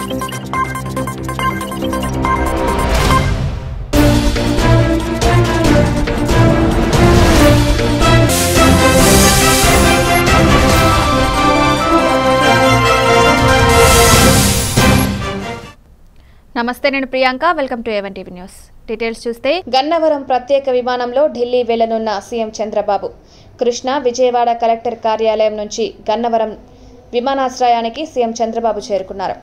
నమస్తే నేను Priyanka welcome to even TV news details చూస్తే గన్నవరం ప్రత్యేక విమానంలో ఢిల్లీ వెళ్లనున్న సీఎం చంద్రబాబు కృష్ణ విజయవాడ కలెక్టర్ కార్యాలయం నుంచి గన్నవరం విమానాశ్రయానికి సీఎం చంద్రబాబు చేరుకున్నారు